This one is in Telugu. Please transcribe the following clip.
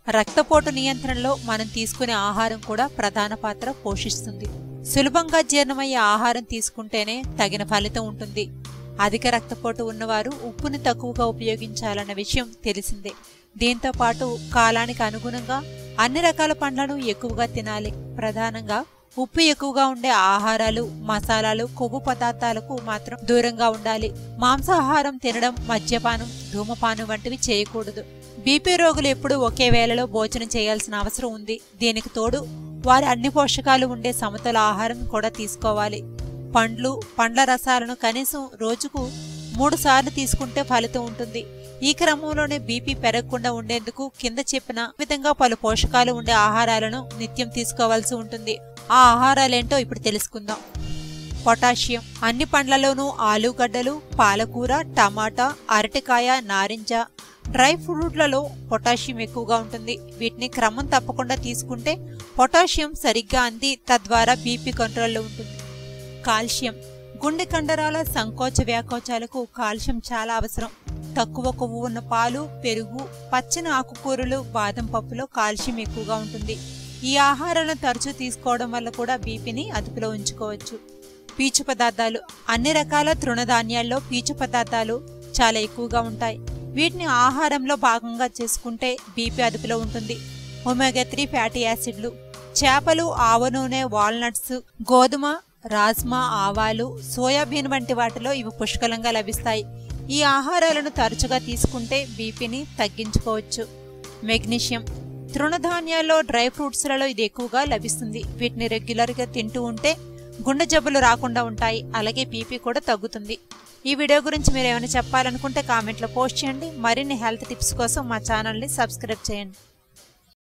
రక్తపోటు నియంత్రణలో మనం తీసుకునే ఆహారం కూడా ప్రధాన పాత్ర పోషిస్తుంది సులభంగా జీర్ణమయ్యే ఆహారం తీసుకుంటేనే తగిన ఫలితం ఉంటుంది అధిక రక్తపోటు ఉన్నవారు ఉప్పుని తక్కువగా ఉపయోగించాలన్న విషయం తెలిసిందే దీంతో పాటు కాలానికి అనుగుణంగా అన్ని రకాల పండ్లను ఎక్కువగా తినాలి ప్రధానంగా ఉప్పు ఎక్కువగా ఉండే ఆహారాలు మసాలాలు కొవ్వు పదార్థాలకు మాత్రం దూరంగా ఉండాలి మాంసాహారం తినడం మద్యపానం ధూమపానం వంటివి చేయకూడదు బీపీ రోగులు ఎప్పుడూ ఒకే వేళలో భోజనం చేయాల్సిన అవసరం ఉంది దీనికి తోడు వారి అన్ని పోషకాలు ఉండే సమతుల ఆహారం కూడా తీసుకోవాలి పండ్లు పండ్ల రసాలను కనీసం రోజుకు మూడు సార్లు తీసుకుంటే ఫలితం ఉంటుంది ఈ క్రమంలోనే బీపీ పెరగకుండా ఉండేందుకు కింద చెప్పిన విధంగా పలు పోషకాలు ఉండే ఆహారాలను నిత్యం తీసుకోవాల్సి ఉంటుంది ఆ ఆహారాలేంటో ఇప్పుడు తెలుసుకుందాం పొటాషియం అన్ని పండ్లలోనూ ఆలుగడ్డలు పాలకూర టమాటా అరటికాయ నారింజ డ్రై ఫ్రూట్లలో పొటాషియం ఎక్కువగా ఉంటుంది వీటిని క్రమం తప్పకుండా తీసుకుంటే పొటాషియం సరిగ్గా అంది తద్వారా బీపీ కంట్రోల్లో ఉంటుంది కాల్షియం గుండె కండరాల సంకోచ వ్యాకోచాలకు కాల్షియం చాలా అవసరం తక్కువ కొవ్వు ఉన్న పాలు పెరుగు పచ్చని ఆకుకూరలు బాదం పప్పులో కాల్షియం ఎక్కువగా ఉంటుంది ఈ ఆహారాలను తరచూ తీసుకోవడం వల్ల కూడా బీపీని అదుపులో ఉంచుకోవచ్చు పీచు పదార్థాలు అన్ని రకాల తృణధాన్యాల్లో పీచు పదార్థాలు చాలా ఎక్కువగా ఉంటాయి వీటిని ఆహారంలో భాగంగా చేసుకుంటే బీపీ అదుపులో ఉంటుంది ఒమేగా త్రీ ఫ్యాటీ యాసిడ్లు చేపలు ఆవ నూనె వాల్నట్స్ గోధుమ రాజ్మా ఆవాలు సోయాబీన్ వంటి వాటిలో ఇవి పుష్కలంగా లభిస్తాయి ఈ ఆహారాలను తరచుగా తీసుకుంటే బీపీని తగ్గించుకోవచ్చు మెగ్నీషియం తృణధాన్యాల్లో డ్రై ఫ్రూట్స్లలో ఇది ఎక్కువగా లభిస్తుంది వీటిని రెగ్యులర్గా తింటూ ఉంటే గుండె జబ్బులు రాకుండా ఉంటాయి అలాగే బీపీ కూడా తగ్గుతుంది ఈ వీడియో గురించి మీరు ఏమైనా చెప్పాలనుకుంటే కామెంట్లో పోస్ట్ చేయండి మరిన్ని హెల్త్ టిప్స్ కోసం మా ఛానల్ని సబ్స్క్రైబ్ చేయండి